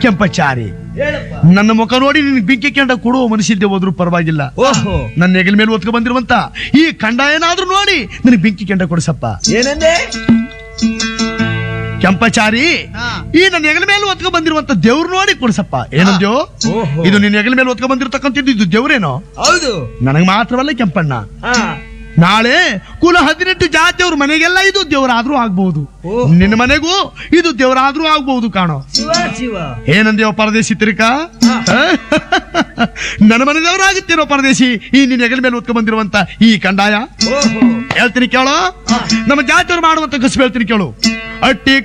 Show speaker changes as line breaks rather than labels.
ಕೆಂಪಚಾರಿ
ಹೇಳಪ್ಪ
ನನ್ನ ಮುಖ ನೋಡಿ ನಿನ್ ಬೆಂಕಿ ಕೆಂಡ ಕೊಡುವ ಮನಸ್ಸಿದ್ದೆ ಹೋದ್ರು ಪರವಾಗಿಲ್ಲ
ಓಹೋ
ನನ್ನ ಹೆಗಲ ಮೇಲೆ ಒತ್ಕೊ ಬಂದಿರುವಂತ ಈ ಕಂಡ ಏನಾದ್ರೂ ನೋಡಿ ನನಗೆ ಬೆಂಕಿ ಕೆಂಡ ಕೊಡಿಸಪ್ಪ
ಏನಂದೆ
ಕೆಂಪಚಾರಿ ಈ ನನ್ನ ಹೆಗಲ ಮೇಲೆ ಒತ್ಕೊ ಬಂದಿರುವಂತ ದೇವ್ರು ನೋಡಿ ಕೊಡಿಸಪ್ಪ ಏನಂದ್ಯೋ
ಓಹೋ.
ಇದು ನಿನ್ನ ಹೆಗಲ ಮೇಲೆ ಒತ್ಕೊ ಬಂದಿರತಕ್ಕಂಥದ್ದು ಇದು ದೇವ್ರೇನೋ
ಹೌದು
ನನಗೆ ಮಾತ್ರವಲ್ಲ ಕೆಂಪಣ್ಣ
ಹಾ
ನಾಳೆ ಕುಲ ಹದಿನೆಂಟು ಜಾತಿಯವ್ರ ಮನೆಗೆಲ್ಲ ಇದು ದೇವರಾದ್ರೂ ಆಗ್ಬಹುದು
ಓಹೋ.
ನಿನ್ನ ಮನೆಗೂ ಇದು ದೇವರಾದ್ರೂ ಆಗ್ಬಹುದು ಕಾಣೋ
ಶಿವ ಶಿವ
ಏನಂದೇವ ಪರದೇಶಿ ತಿರುಕ
ಹಾ.
ನನ್ನ ಮನೆದೇವರಾಗುತ್ತೇನೋ ಪರದೇಶಿ ಈ ನಿನ್ನ ಹೆಗಲ ಮೇಲೆ ಒತ್ಕೊಂಡ್ ಬಂದಿರುವಂತ ಈ ಕಂದಾಯ
ಓಹೋ
ಹೇಳ್ತೀನಿ ಕೇಳೋ ನಮ್ಮ ಜಾತಿಯವ್ರು ಮಾಡುವಂತ ಕಸು ಹೇಳ್ತೀನಿ ಕೇಳು ಅಟ್ಟಿ